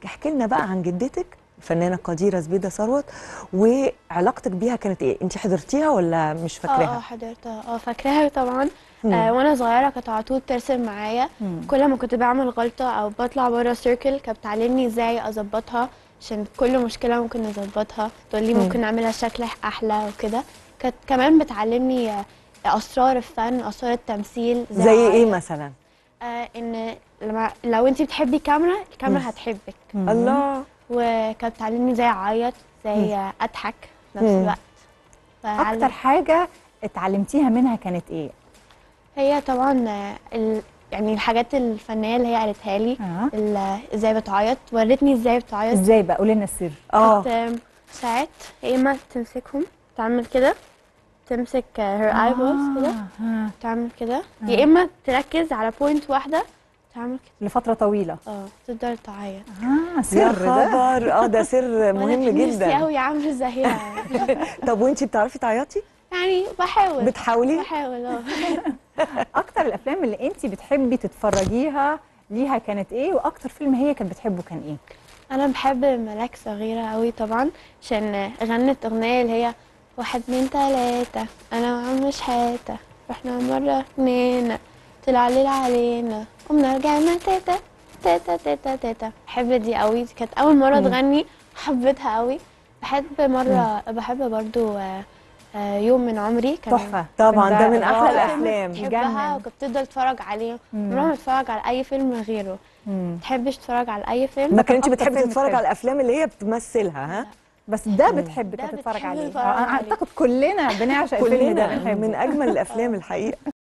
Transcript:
احكي لنا بقى عن جدتك الفنانه قديره زبيده ثروت وعلاقتك بيها كانت ايه انت حضرتيها ولا مش اه اه فاكراها حضرتها اه فاكراها طبعا مم. آه وانا صغيره كانت على طول ترسم معايا كل ما كنت بعمل غلطه او بطلع بره سيركل كانت بتعلمني ازاي اظبطها عشان كل مشكله ممكن نظبطها تقول لي مم. ممكن نعملها شكل احلى وكده كانت كمان بتعلمني آه، اسرار الفن اسرار التمثيل زي ايه عاية. مثلا آه ان لما لو انت بتحبي كاميرا الكاميرا مم. هتحبك الله وكانت بتعلمني ازاي اعيط زي آه، اضحك في نفس مم. الوقت فعلم- اكتر حاجه اتعلمتيها منها كانت ايه هي طبعا آه، ال... يعني الحاجات الفنيه اللي هي قالتها لي اه ال- ازاي بتعيط ورتني ازاي بتعيط ازاي بقى قولي لنا السر اه كانت، آم، ساعات يا اما تمسكهم تعمل كده تمسك هير اي بالز كده آه. تعمل كده يا اما تركز على بوينت واحده تعمل كده لفتره طويله اه تفضل تعيط اه يا سر ده خبر اه ده سر مهم نفسي جدا قوي اعمل زيها طب وانت بتعرفي تعيطي يعني بحاول بتحاولي بحاول اه اكتر الافلام اللي انت بتحبي تتفرجيها ليها كانت ايه واكتر فيلم هي كانت بتحبه كان ايه انا بحب ملاك صغيرة قوي طبعا عشان غنت اغنية اللي هي واحد اتنين تلاتة انا وعم شحاتة رحنا مرة اتنين طلع ليل علينا قمنا رجعنا تيتا تيتا تيتا تيتا بحب دي قوي دي كانت اول مرة مم. تغني حبيتها قوي بحب مرة بحب برضو آه، آه، يوم من عمري كان تحفه طبعا ده من احلى رائع. الافلام تحبها يجنن. وكنت تفضل تتفرج عليه مم. عمرها ما تتفرج على اي فيلم غيره مم. تحبش تتفرج على اي فيلم ما طب كانتش أكتر بتحبي فيلم تتفرج بتحبه؟ على الافلام اللي هي بتمثلها ها بس ده بتحب ده تتفرج بتحب عليه تتفرج آه، عليه. اعتقد كلنا بنعشق الفيلم ده كلنا بنحبه من اجمل الافلام الحقيقه